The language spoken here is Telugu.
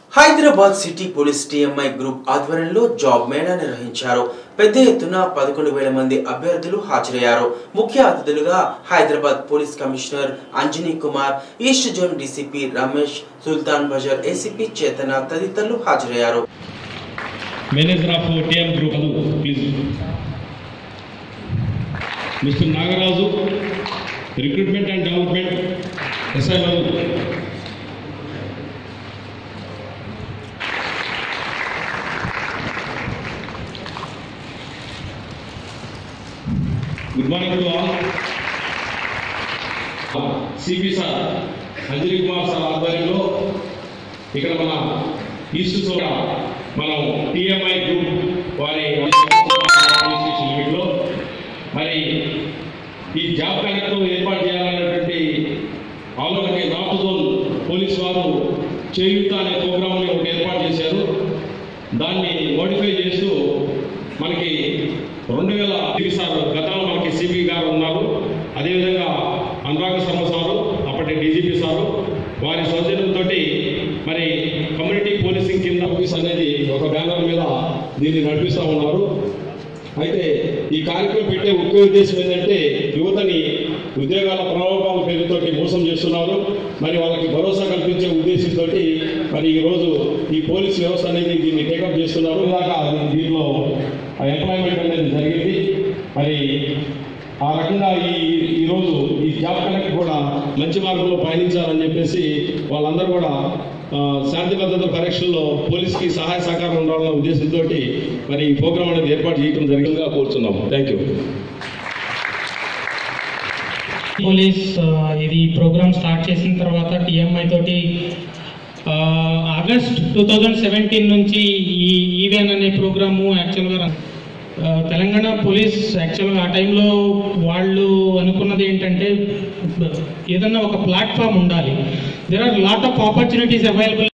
Hyderabad city police TMI group ఆధ్వర్యంలో జాబ్ మేళా నిర్వహించారు పెద్ద ఎత్తున పదకొండు వేల మంది అభ్యర్థులు హాజరయ్యారు ముఖ్య అతిథులుగా Hyderabad police commissioner Anjani Kumar east zone DCP Ramesh Sultan Bazar ACP Chetana తదితరులు హాజరయ్యారు manager of TM group please mister Nagaraju recruitment and development SI Madhu good morning to all CP sir Anjali Kumar sir ఆధ్వర్యంలో ఇక్కడ మన ఈస్ట్ చోట మనం టిఎంఐ గ్రూప్ వారి లిమిట్లో మరి ఈ జాబ్ కలెక్టర్ ఏర్పాటు చేయాలనేటువంటి ఆలోచనకి నార్త్ జోన్ పోలీస్ వారు చేయుత అనే ప్రోగ్రామ్ని ఒకటి ఏర్పాటు చేశారు దాన్ని మోడిఫై చేస్తూ మనకి రెండు వేల సిపి సార్ గతంలో మనకి సిపి గారు ఉన్నారు అదేవిధంగా అనురాగ శర్మ సారు అప్పటి డీజీపీ సారు వారి సౌజన్యంతో మరి కమ్యూనిటీ పోలీసింగ్ కింద ఆఫీస్ అనేది ఒక బ్యానర్ మీద దీన్ని నడిపిస్తూ ఉన్నారు అయితే ఈ కార్యక్రమం పెట్టే ముఖ్య ఉద్దేశం ఏంటంటే యువతని ఉద్యోగాల ప్రలోభాల పేరుతోటి మోసం చేస్తున్నారు మరి వాళ్ళకి భరోసా కల్పించే ఉద్దేశంతో మరి ఈరోజు ఈ పోలీస్ వ్యవస్థ అనేది దీన్ని టేకప్ చేస్తున్నారు దాకా దీనిలో ఎంప్లాయ్మెంట్ అనేది జరిగింది మరి ఆ రకంగా ఈ ఈరోజు ఈ జాబ్ కలెక్ట్ కూడా మంచి మార్గంలో పయనించాలని చెప్పేసి వాళ్ళందరూ కూడా ఆ, శాంతి భద్రత పరీక్షల్లో పోలీస్కి సహాయ సహకారం ఉండాలన్న ఉద్దేశంతో మరి ఈ ప్రోగ్రాం అనేది ఏర్పాటు చేయడం జరిగిందిగా కోరుతున్నాము థ్యాంక్ యూ పోలీస్ ఆ, ఇది ప్రోగ్రామ్ స్టార్ట్ చేసిన తర్వాత టిఎంఐ తోటి ఆ, ఆగస్ట్ టూ థౌజండ్ సెవెంటీన్ నుంచి ఈ ఈవెన్ అనే ప్రోగ్రాము యాక్చువల్గా రన్- ఆ, తెలంగాణ పోలీస్ యాక్చువల్గా ఆ టైంలో వాళ్ళు అనుకున్నది ఏంటంటే ఏదన్నా ఒక ప్లాట్ఫామ్ ఉండాలి there are lot of opportunities available